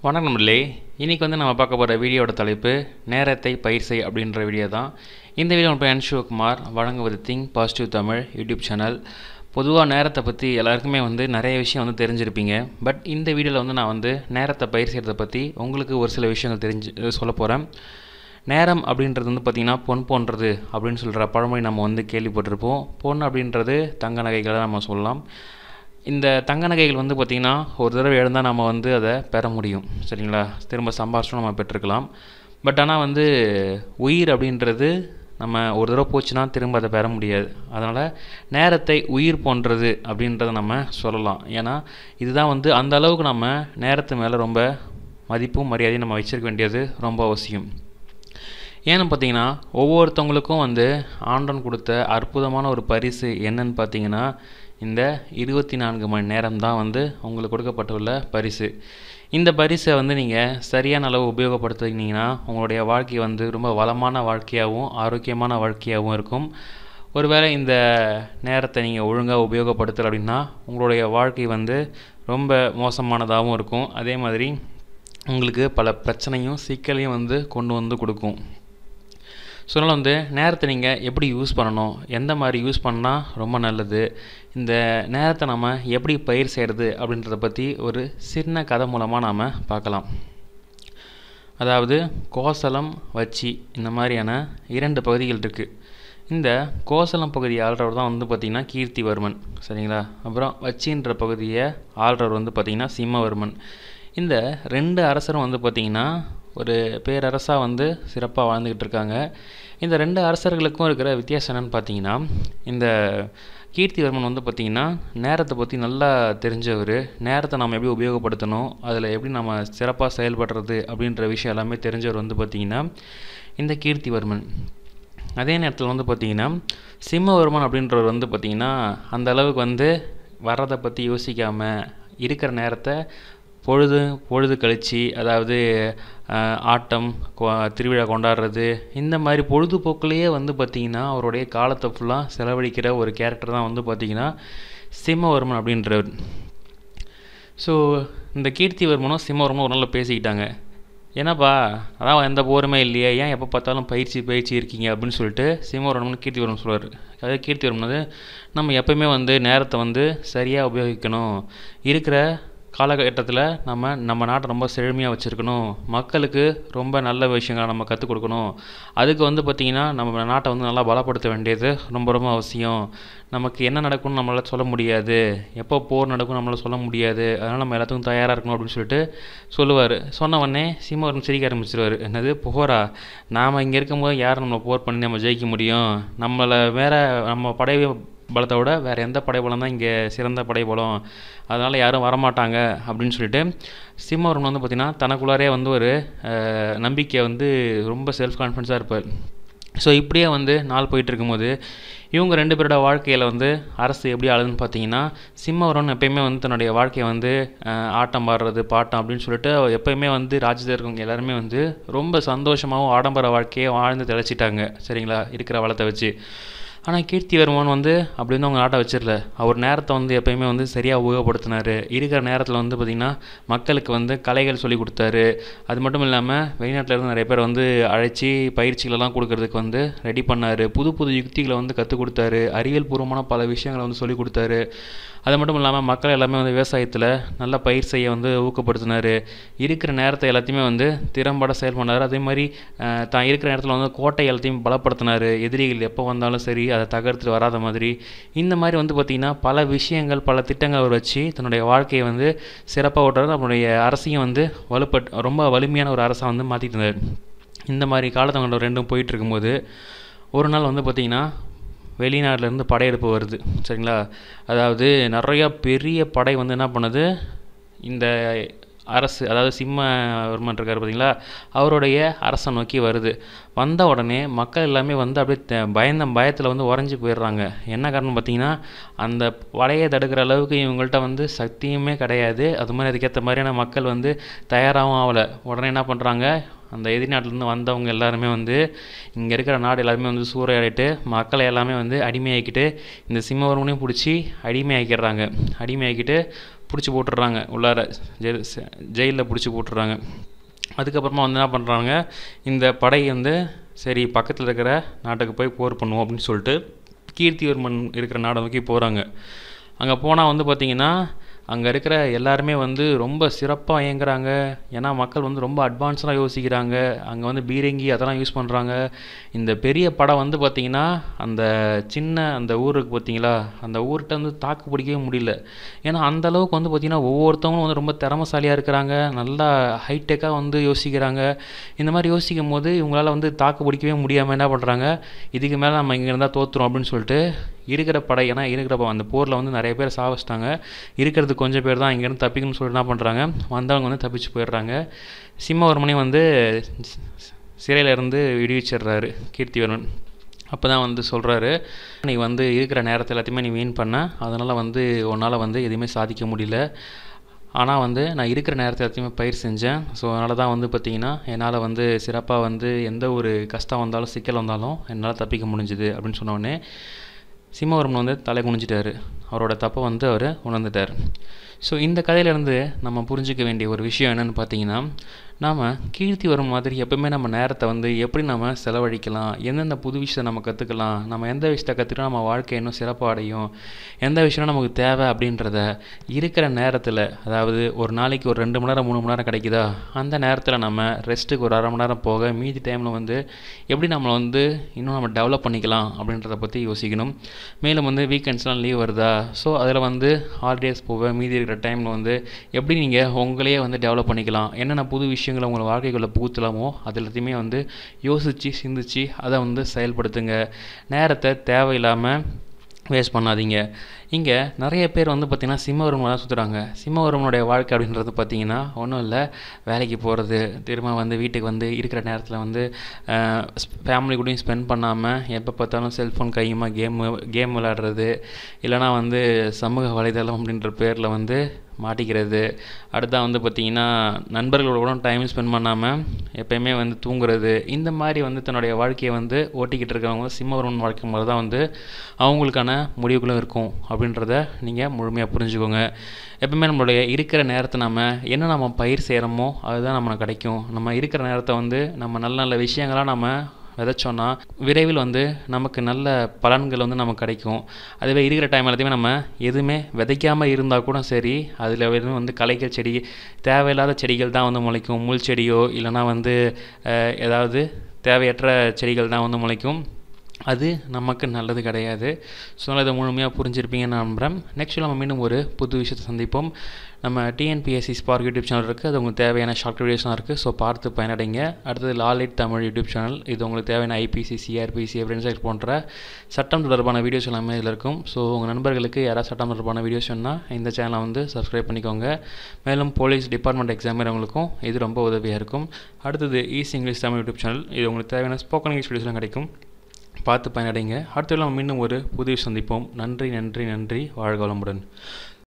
வணக்கம் நண்பர்களே இன்றைக்கி வந்து நம்ம பார்க்க போகிற வீடியோட தலைப்பு நேரத்தை பயிர் செய் அப்படின்ற வீடியோ தான் இந்த வீடியோ நம்ம என் சிவகுமார் வழங்குவது think positive Tamil YouTube channel பொதுவாக நேரத்தை பற்றி எல்லாருக்குமே வந்து நிறைய விஷயம் வந்து தெரிஞ்சிருப்பீங்க பட் இந்த வீடியோவில் வந்து நான் வந்து நேரத்தை பயிர் செய்கிறத பற்றி உங்களுக்கு ஒரு சில விஷயங்கள் தெரிஞ்சு சொல்ல போகிறேன் நேரம் அப்படின்றது வந்து பார்த்திங்கன்னா பொன் போன்றது அப்படின்னு சொல்கிற பழமொழி நம்ம வந்து கேள்விப்பட்டிருப்போம் பொன் அப்படின்றது தங்க நகைகளை நம்ம சொல்லலாம் இந்த தங்க நகைகள் வந்து பார்த்திங்கன்னா ஒரு தடவை எழுந்தால் நம்ம வந்து அதை பெற முடியும் சரிங்களா திரும்ப சம்பாரிச்சும் நம்ம பெற்றுக்கலாம் பட் ஆனால் வந்து உயிர் அப்படின்றது நம்ம ஒரு தடவை போச்சுன்னா திரும்ப அதை பெற முடியாது அதனால் நேரத்தை உயிர் போன்றது அப்படின்றத நம்ம சொல்லலாம் ஏன்னா இதுதான் வந்து அந்த அளவுக்கு நம்ம நேரத்து மேலே ரொம்ப மதிப்பும் மரியாதையும் நம்ம வச்சிருக்க வேண்டியது ரொம்ப அவசியம் ஏன்னு பார்த்தீங்கன்னா ஒவ்வொருத்தவங்களுக்கும் வந்து ஆண்டவன் கொடுத்த அற்புதமான ஒரு பரிசு என்னன்னு பார்த்தீங்கன்னா இந்த இருபத்தி நான்கு மணி நேரம் தான் வந்து உங்களுக்கு கொடுக்கப்பட்டுள்ள பரிசு இந்த பரிசை வந்து நீங்கள் சரியான அளவு உபயோகப்படுத்துனீங்கன்னா உங்களுடைய வாழ்க்கை வந்து ரொம்ப வளமான வாழ்க்கையாகவும் ஆரோக்கியமான வாழ்க்கையாகவும் இருக்கும் ஒருவேளை இந்த நேரத்தை நீங்கள் ஒழுங்காக உபயோகப்படுத்தலை அப்படின்னா உங்களுடைய வாழ்க்கை வந்து ரொம்ப மோசமானதாகவும் இருக்கும் அதே மாதிரி உங்களுக்கு பல பிரச்சனையும் சிக்கலையும் வந்து கொண்டு வந்து கொடுக்கும் ஸோ அதனால் வந்து நேரத்தை நீங்கள் எப்படி யூஸ் பண்ணணும் எந்த மாதிரி யூஸ் பண்ணால் ரொம்ப நல்லது இந்த நேரத்தை நம்ம எப்படி பயிர் செய்கிறது அப்படின்றத பற்றி ஒரு சின்ன கதை மூலமாக நாம் பார்க்கலாம் அதாவது கோசலம் வச்சி இந்த மாதிரியான இரண்டு பகுதிகள் இருக்குது இந்த கோசலம் பகுதியை ஆள்றவர் தான் வந்து பார்த்திங்கன்னா கீர்த்திவர்மன் சரிங்களா அப்புறம் வச்சின்ற பகுதியை ஆள்றவர் வந்து பார்த்திங்கன்னா சிம்மவர்மன் இந்த ரெண்டு அரசரும் வந்து பார்த்திங்கன்னா ஒரு பேரரசாக வந்து சிறப்பாக வாழ்ந்துக்கிட்டு இருக்காங்க இந்த ரெண்டு அரசர்களுக்கும் இருக்கிற வித்தியாசம் என்னென்னு பார்த்தீங்கன்னா இந்த கீர்த்திவர்மன் வந்து பார்த்திங்கன்னா நேரத்தை பற்றி நல்லா தெரிஞ்சவர் நேரத்தை நம்ம எப்படி உபயோகப்படுத்தணும் அதில் எப்படி நம்ம சிறப்பாக செயல்படுறது அப்படின்ற விஷயம் எல்லாமே தெரிஞ்சவர் வந்து பார்த்திங்கன்னா இந்த கீர்த்திவர்மன் அதே நேரத்தில் வந்து பார்த்திங்கன்னா சிம்மவர்மன் அப்படின்றவர் வந்து பார்த்திங்கன்னா அந்த அளவுக்கு வந்து வர்றதை பற்றி யோசிக்காமல் இருக்கிற நேரத்தை பொழுது பொழுது கழித்து அதாவது ஆட்டம் திருவிழா கொண்டாடுறது இந்த மாதிரி பொழுதுபோக்குலேயே வந்து பார்த்திங்கன்னா அவருடைய காலத்தை ஃபுல்லாக செலவழிக்கிற ஒரு கேரக்டர் தான் வந்து பார்த்திங்கன்னா சிம்மவர்மன் அப்படின்றவர் ஸோ இந்த கீர்த்திவர்மனும் சிம்மவர்மனும் ஒரு நாள் பேசிக்கிட்டாங்க ஏன்னாப்பா அதான் எந்த போருமே இல்லையே ஏன் எப்போ பார்த்தாலும் பயிற்சி பயிற்சி இருக்கீங்க அப்படின்னு சொல்லிட்டு சிம்மவர்மன் கீர்த்திவர்மன் சொல்லுவார் அதாவது கீர்த்திவர்மன் வந்து நம்ம எப்போயுமே வந்து நேரத்தை வந்து சரியாக உபயோகிக்கணும் இருக்கிற காலகட்டத்தில் நம்ம நம்ம நாட்டை ரொம்ப செழுமையாக வச்சுருக்கணும் மக்களுக்கு ரொம்ப நல்ல விஷயங்களை நம்ம கற்றுக் கொடுக்கணும் அதுக்கு வந்து பார்த்திங்கன்னா நம்ம நாட்டை வந்து நல்லா பலப்படுத்த வேண்டியது ரொம்ப ரொம்ப அவசியம் நமக்கு என்ன நடக்கும்னு நம்மளால் சொல்ல முடியாது எப்போ போர் நடக்கும் நம்மளால் சொல்ல முடியாது அதனால் நம்ம எல்லாத்துக்கும் தயாராக இருக்கணும் அப்படின்னு சொல்லிட்டு சொல்லுவார் சொன்ன உடனே சிம்மவர்மன் சிரிக்க ஆரம்பிச்சிருவார் என்னது போரா நாம் இங்கே இருக்கும்போது யார் நம்மளை போர் பண்ணி நம்ம ஜெயிக்க முடியும் நம்மளை வேறு நம்ம படை பலத்தை விட வேறு எந்த படைபலம் தான் இங்கே சிறந்த படைபலம் அதனால் யாரும் வரமாட்டாங்க அப்படின்னு சொல்லிட்டு சிம்மவர்மன் வந்து பார்த்திங்கன்னா தனக்குள்ளாரே வந்து ஒரு நம்பிக்கை வந்து ரொம்ப செல்ஃப் கான்ஃபிடன்ஸாக இருப்பார் ஸோ இப்படியே வந்து நாள் போயிட்டு இருக்கும்போது இவங்க ரெண்டு பேரோட வாழ்க்கையில் வந்து அரசு எப்படி ஆளுதுன்னு பார்த்தீங்கன்னா சிம்மவரன் எப்பயுமே வந்து தன்னுடைய வாழ்க்கையை வந்து ஆட்டம் பாடுறது பாட்டம் அப்படின்னு சொல்லிட்டு எப்பயுமே வந்து ராஜ்யத்தில் இருக்கவங்க எல்லாருமே வந்து ரொம்ப சந்தோஷமாகவும் ஆடம்பர வாழ்க்கையை வாழ்ந்து தெளிச்சிட்டாங்க சரிங்களா இருக்கிற வளத்தை வச்சு ஆனால் கீர்த்திவர்மன் வந்து அப்படி வந்து அவங்க நாட்டை வச்சிடல அவர் நேரத்தை வந்து எப்பயுமே வந்து சரியாக உபயோகப்படுத்தினார் இருக்கிற நேரத்தில் வந்து பார்த்திங்கன்னா மக்களுக்கு வந்து கலைகள் சொல்லி கொடுத்தாரு அது மட்டும் இல்லாமல் வெளிநாட்டில் இருந்து நிறைய பேர் வந்து அழைச்சி பயிற்சிகளெல்லாம் கொடுக்கறதுக்கு வந்து ரெடி பண்ணார் புது புது யுக்திகளை வந்து கற்றுக் கொடுத்தாரு அறிவியல் பூர்வமான பல விஷயங்களை வந்து சொல்லி கொடுத்தாரு அது மட்டும் இல்லாமல் மக்கள் எல்லாமே வந்து விவசாயத்தில் நல்ல பயிர் செய்ய வந்து ஊக்கப்படுத்தினார் இருக்கிற நேரத்தை எல்லாத்தையுமே வந்து திறம்பட செயல் பண்ணார் அதே மாதிரி தான் இருக்கிற நேரத்தில் வந்து கோட்டை எல்லாத்தையும் பலப்படுத்தினார் எதிரிகள் எப்போ வந்தாலும் சரி அதை தகர்த்துட்டு வராத மாதிரி இந்த மாதிரி வந்து பார்த்திங்கன்னா பல விஷயங்கள் பல திட்டங்கள் அவர் வச்சு தன்னுடைய வாழ்க்கையை வந்து சிறப்பாக ஓட்டுறது அவருடைய அரசையும் வந்து வலுப்பட் ரொம்ப வலிமையான ஒரு அரசாக வந்து மாற்றிட்டு இருந்தார் இந்த மாதிரி காலத்தவங்களோட ரெண்டும் போயிட்டு இருக்கும்போது ஒரு நாள் வந்து பார்த்திங்கன்னா வெளிநாட்டிலேருந்து படையெடுப்பு வருது சரிங்களா அதாவது நிறையா பெரிய படை வந்து என்ன பண்ணுது இந்த அரசு அதாவது சிம்மவர்மன் இருக்கார் பார்த்தீங்களா அவருடைய அரசை நோக்கி வருது வந்த உடனே மக்கள் எல்லாமே வந்து அப்படியே பயந்த பயத்தில் வந்து உறைஞ்சி போயிடுறாங்க என்ன காரணம் பார்த்தீங்கன்னா அந்த படையை தடுக்கிற அளவுக்கு இவங்கள்ட்ட வந்து சக்தியுமே கிடையாது அது மாதிரி அதுக்கேற்ற மாதிரியான மக்கள் வந்து தயாராகவும் ஆகலை உடனே என்ன பண்ணுறாங்க அந்த எதிர்நாட்டிலேருந்து வந்தவங்க எல்லாருமே வந்து இங்கே இருக்கிற நாடு எல்லாருமே வந்து சூறையாடிட்டு மக்களை எல்லாமே வந்து அடிமையாக்கிட்டு இந்த சிம்மவர்மனையும் பிடிச்சி அடிமையாக்கிடுறாங்க அடிமையாக்கிட்டு பிடிச்சி போட்டுடுறாங்க உள்ளார ஜெயில் ஜெயிலில் பிடிச்சி போட்டுடுறாங்க அதுக்கப்புறமா வந்து என்ன பண்ணுறாங்க இந்த படை வந்து சரி பக்கத்தில் இருக்கிற நாட்டுக்கு போய் போர் பண்ணுவோம் அப்படின்னு சொல்லிட்டு கீர்த்திவர்மன் இருக்கிற நாடை நோக்கி போகிறாங்க அங்கே போனால் வந்து பார்த்திங்கன்னா அங்கே இருக்கிற எல்லாருமே வந்து ரொம்ப சிறப்பாக இயங்குறாங்க ஏன்னா மக்கள் வந்து ரொம்ப அட்வான்ஸாக யோசிக்கிறாங்க அங்கே வந்து பீரங்கி அதெல்லாம் யூஸ் பண்ணுறாங்க இந்த பெரிய படம் வந்து பார்த்திங்கன்னா அந்த சின்ன அந்த ஊருக்கு பார்த்தீங்களா அந்த ஊர்கிட்ட வந்து தாக்கு பிடிக்கவே முடியல ஏன்னா அந்த அளவுக்கு வந்து பார்த்திங்கன்னா ஒவ்வொருத்தவங்களும் வந்து ரொம்ப திறமசாலியாக இருக்கிறாங்க நல்லா ஹைடெக்காக வந்து யோசிக்கிறாங்க இந்த மாதிரி யோசிக்கும் போது இவங்களால வந்து தாக்கு பிடிக்கவே முடியாமல் என்ன பண்ணுறாங்க இதுக்கு மேலே நம்ம இங்கே இருந்தால் தோற்றுறோம் அப்படின்னு சொல்லிட்டு இருக்கிற படை ஏன்னா இருக்கிற ப- அந்த போரில் வந்து நிறைய பேர் சாவச்சிட்டாங்க இருக்கிறது கொஞ்சம் பேர் தான் இங்கேருந்து தப்பிக்கணும்னு சொல்லிட்டு என்ன பண்ணுறாங்க வந்தவங்க வந்து தப்பிச்சு போயிடுறாங்க சிம்மவர்மனே வந்து சிறையில் இருந்து விடுவிச்சிடுறாரு கீர்த்திவர்மன் அப்போ தான் வந்து சொல்கிறாரு நீ வந்து இருக்கிற நேரத்தை எல்லாத்தையுமே நீ வீண் பண்ண அதனால் வந்து உன்னால் வந்து எதுவுமே சாதிக்க முடியல ஆனால் வந்து நான் இருக்கிற நேரத்தை எல்லாத்தையுமே பயிர் செஞ்சேன் ஸோ அதனால தான் வந்து பார்த்திங்கன்னா என்னால் வந்து சிறப்பாக வந்து எந்த ஒரு கஷ்டம் வந்தாலும் சிக்கல் வந்தாலும் என்னால் தப்பிக்க முடிஞ்சுது அப்படின்னு சொன்ன உடனே சிம்மவர்மன் வந்து தலை குனிஞ்சிட்டாரு அவரோட தப்பை வந்து அவர் உணர்ந்துட்டார் ஸோ இந்த கதையிலேருந்து நம்ம புரிஞ்சிக்க வேண்டிய ஒரு விஷயம் என்னென்னு பார்த்தீங்கன்னா நாம் கீர்த்தி வரும் மாதிரி எப்பவுமே நம்ம நேரத்தை வந்து எப்படி நம்ம செலவழிக்கலாம் எந்தெந்த புது விஷயத்தை நம்ம கற்றுக்கலாம் நம்ம எந்த விஷயத்தை கற்றுக்கிட்டா நம்ம வாழ்க்கை இன்னும் சிறப்பாக அடையும் எந்த விஷயம் நமக்கு தேவை அப்படின்றத இருக்கிற நேரத்தில் அதாவது ஒரு நாளைக்கு ஒரு ரெண்டு மணி நேரம் மூணு மணி நேரம் கிடைக்குதா அந்த நேரத்தில் நம்ம ரெஸ்ட்டுக்கு ஒரு அரை மணி நேரம் போக மீதி டைமில் வந்து எப்படி நம்மளை வந்து இன்னும் நம்ம டெவலப் பண்ணிக்கலாம் அப்படின்றத பற்றி யோசிக்கணும் மேலும் வந்து வீக்கெண்ட்ஸ்லாம் லீவ் வருதா ஸோ அதில் வந்து ஹாலிடேஸ் போக மீதி இருக்கிற டைமில் வந்து எப்படி நீங்கள் உங்களையே வந்து டெவலப் பண்ணிக்கலாம் என்னென்ன புது விஷயங்களை உங்கள் வாழ்க்கைக்குள்ளே புகுத்தலாமோ அது எல்லாத்தையுமே வந்து யோசித்து சிந்திச்சு அதை வந்து செயல்படுத்துங்க நேரத்தை தேவையில்லாமல் வேஸ்ட் பண்ணாதீங்க இங்கே நிறைய பேர் வந்து பார்த்திங்கன்னா சிம்மவர்மனை தான் சுற்றுறாங்க சிம்மவர்மனுடைய வாழ்க்கை அப்படின்றது பார்த்திங்கன்னா ஒன்றும் இல்லை வேலைக்கு போகிறது திரும்ப வந்து வீட்டுக்கு வந்து இருக்கிற நேரத்தில் வந்து ஃபேமிலி கூடயும் ஸ்பெண்ட் பண்ணாமல் எப்போ பார்த்தாலும் செல்ஃபோன் கையுமா கேம் கேம் விளையாடுறது இல்லைனா வந்து சமூக வலைதளம் அப்படின்ற பேரில் வந்து மாட்டிக்கிறது அடுத்தா வந்து பார்த்திங்கன்னா நண்பர்களோட கூட டைம் ஸ்பெண்ட் பண்ணாமல் எப்பயுமே வந்து தூங்குறது இந்த மாதிரி வந்து தன்னுடைய வாழ்க்கையை வந்து ஓட்டிக்கிட்டு இருக்கிறவங்க சிம்மவர்மன் வாழ்க்கை மாதிரி தான் வந்து அவங்களுக்கான முடிவுகளும் இருக்கும் அப்படின்றத நீங்கள் முழுமையாக புரிஞ்சுக்கோங்க எப்பவுமே நம்மளுடைய இருக்கிற நேரத்தை நம்ம என்ன நம்ம பயிர் செய்கிறோமோ அதுதான் நமக்கு கிடைக்கும் நம்ம இருக்கிற நேரத்தை வந்து நம்ம நல்ல நல்ல விஷயங்களாக நம்ம விதைச்சோன்னா விரைவில் வந்து நமக்கு நல்ல பலன்கள் வந்து நமக்கு கிடைக்கும் அதுவே இருக்கிற டைம் எல்லாத்தையுமே நம்ம எதுவுமே விதைக்காமல் இருந்தால் கூட சரி அதில் எதுவும் வந்து களைகள் செடி தேவையில்லாத செடிகள் தான் வந்து முளைக்கும் முள் செடியோ இல்லைனா வந்து அஹ், ஏதாவது தேவையற்ற செடிகள் தான் வந்து முளைக்கும் அது நமக்கு நல்லது கிடையாது ஸோ அதனால் இதை முழுமையாக புரிஞ்சிருப்பீங்கன்னு நான் நம்புகிறேன் நெக்ஸ்ட் நம்ம மீண்டும் ஒரு புது விஷயத்தை சந்திப்போம் நம்ம டிஎன்பிஎஸ்சி ஸ்பார்க் யூடியூப் சேனல் இருக்குது அது உங்களுக்கு தேவையான ஷார்ட் வீடியோஸ்லாம் இருக்குது ஸோ பார்த்து பயனடைங்க அடுத்தது லாலிட் தமிழ் யூடியூப் சேனல் இது உங்களுக்கு தேவையான ஐபிசி சிஆர்பிசி எவிடன்ஸ் போன்ற சட்டம் தொடர்பான வீடியோஸ் எல்லாமே இதில் இருக்கும் ஸோ உங்கள் நண்பர்களுக்கு யாராவது சட்டம் தொடர்பான வீடியோஸ் வேணுன்னா இந்த சேனலை வந்து சப்ஸ்கிரைப் பண்ணிக்கோங்க மேலும் போலீஸ் டிபார்ட்மெண்ட் எக்ஸாம் வரவங்களுக்கும் இது ரொம்ப உதவியாக இருக்கும் அடுத்தது is English Tamil YouTube channel இது உங்களுக்கு தேவையான ஸ்போக்கன் இங்கிலீஷ் வீடியோஸ்லாம் கிடைக்கும் பார்த்து பயனடைங்க அடுத்த நம்ம மீண்டும் ஒரு புதிய சந்திப்போம் நன்றி நன்றி நன்றி வாழ்க வளமுடன்